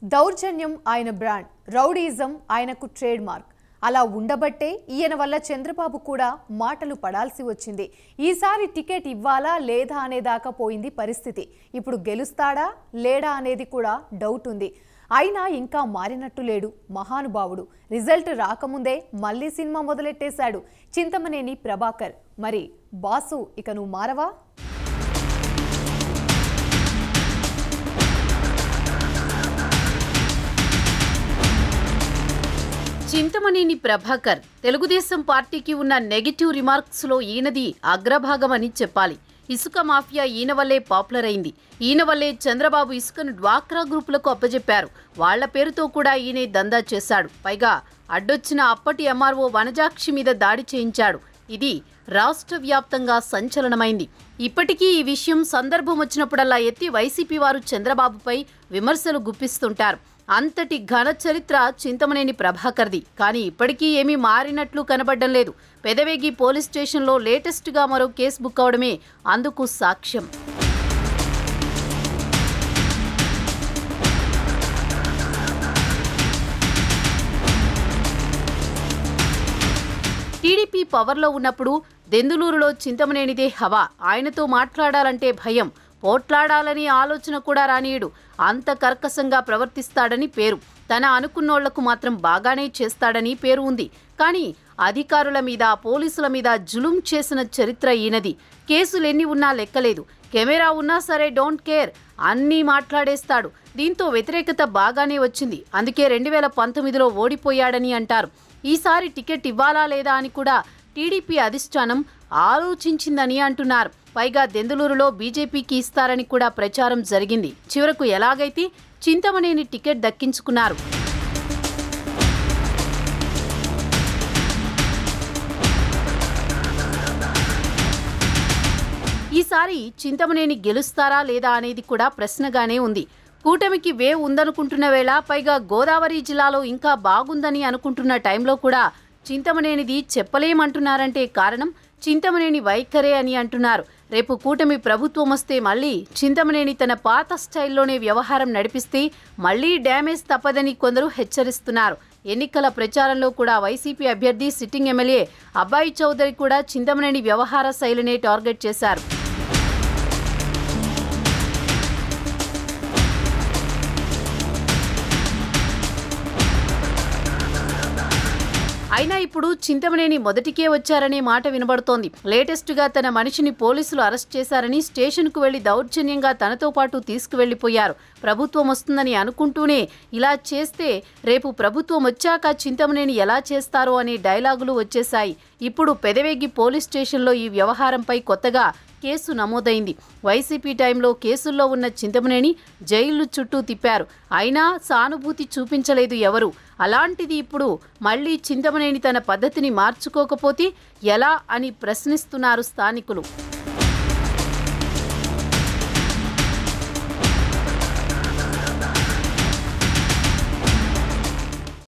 దౌర్జన్యం ఆయన brand rowdyism ఆయనకు ట్రేడ్ మార్క్ అలా ఉండబట్టే ఈయన వల్ల చంద్రబాబు కూడా మాటలు పడాల్సి వచ్చింది ఈసారి టికెట్ ఇవ్వాలా లేదా అనేదాకా పోయింది పరిస్థితి ఇప్పుడు గెలుస్తాడా లేడా అనేది కూడా డౌట్ ఉంది అయినా ఇంకా మారినట్టు లేడు మహానుభావుడు రిజల్ట్ రాకముందే మళ్ళీ సినిమా మొదలెట్టేశాడు చింతమనేని ప్రభాకర్ మరి బాసు ఇక నువ్వు మారవా చింతమనేని ప్రభాకర్ తెలుగుదేశం పార్టీకి ఉన్న నెగిటివ్ రిమార్క్స్ లో ఈయనది అగ్రభాగమని చెప్పాలి ఇసుక మాఫియా ఈయన వల్లే పాపులర్ అయింది ఈయన వల్లే చంద్రబాబు ఇసుకను డ్వాక్రా గ్రూపులకు అప్పజెప్పారు వాళ్ల పేరుతో కూడా ఈయనే దందా చేశాడు పైగా అడ్డొచ్చిన అప్పటి ఎంఆర్ఓ వనజాక్షి మీద దాడి చేయించాడు ఇది రాష్ట్ర వ్యాప్తంగా సంచలనమైంది ఇప్పటికీ ఈ విషయం సందర్భం వచ్చినప్పుడల్లా ఎత్తి వైసీపీ వారు చంద్రబాబుపై విమర్శలు గుప్పిస్తుంటారు అంతటి ఘన చరిత్ర చింతమనేని ప్రభాకర్ది కానీ ఇప్పటికీ ఏమీ మారినట్లు కనబడడం లేదు పెదవేగి పోలీస్ స్టేషన్లో లేటెస్ట్గా మరో కేసు బుక్ అవడమే అందుకు సాక్ష్యం టీడీపీ పవర్లో ఉన్నప్పుడు దెందులూరులో చింతమనేనిదే హవా ఆయనతో మాట్లాడాలంటే భయం పోట్లాడాలని ఆలోచన కూడా రానీయుడు అంత కర్కశంగా ప్రవర్తిస్తాడని పేరు తన అనుకున్నోళ్లకు మాత్రం బాగానే చేస్తాడని పేరు ఉంది కానీ అధికారుల మీద పోలీసుల మీద జులుం చేసిన చరిత్ర ఈయనది కేసులెన్ని ఉన్నా లెక్కలేదు కెమెరా ఉన్నా సరే డోంట్ కేర్ అన్నీ మాట్లాడేస్తాడు దీంతో వ్యతిరేకత బాగానే వచ్చింది అందుకే రెండు వేల పంతొమ్మిదిలో ఓడిపోయాడని అంటారు ఈసారి టికెట్ ఇవ్వాలా లేదా అని కూడా టీడీపీ అధిష్టానం ఆలోచించిందని అంటున్నారు పైగా దెందులూరులో బీజేపీకి ఇస్తారని కూడా ప్రచారం జరిగింది చివరకు ఎలాగైతే చింతమనేని టికెట్ దక్కించుకున్నారు ఈసారి చింతమనేని గెలుస్తారా లేదా అనేది కూడా ప్రశ్నగానే ఉంది కూటమికి వేవ్ ఉందనుకుంటున్న వేళ పైగా గోదావరి జిల్లాలో ఇంకా బాగుందని అనుకుంటున్న టైంలో కూడా చింతమనేనిది చెప్పలేమంటున్నారంటే కారణం చింతమనేని వైఖరే అని అంటున్నారు రేపు కూటమి ప్రభుత్వం వస్తే మళ్ళీ చింతమనేని తన పాత స్టైల్లోనే వ్యవహారం నడిపిస్తే మళ్లీ డ్యామేజ్ తప్పదని కొందరు హెచ్చరిస్తున్నారు ఎన్నికల ప్రచారంలో కూడా వైసీపీ అభ్యర్థి సిట్టింగ్ ఎమ్మెల్యే అబ్బాయి చౌదరి కూడా చింతమనేని వ్యవహార శైలినే టార్గెట్ చేశారు అయినా ఇప్పుడు చింతమనేని మొదటికే వచ్చారనే మాట వినబడుతోంది లేటెస్ట్ గా తన మనిషిని పోలీసులు అరెస్ట్ చేశారని స్టేషన్ కు వెళ్లి దౌర్జన్యంగా తనతో పాటు తీసుకువెళ్లిపోయారు ప్రభుత్వం వస్తుందని అనుకుంటూనే ఇలా చేస్తే రేపు ప్రభుత్వం వచ్చాక చింతమనేని ఎలా చేస్తారో అనే డైలాగులు వచ్చేశాయి ఇప్పుడు పెదవేగి పోలీస్ స్టేషన్లో ఈ వ్యవహారంపై కొత్తగా కేసు నమోదైంది వైసీపీ టైంలో కేసుల్లో ఉన్న చింతమనేని జైళ్లు చుట్టూ తిప్పారు అయినా సానుభూతి చూపించలేదు ఎవరు అలాంటిది ఇప్పుడు మళ్లీ చింతమనేని తన పద్ధతిని మార్చుకోకపోతే ఎలా అని ప్రశ్నిస్తున్నారు స్థానికులు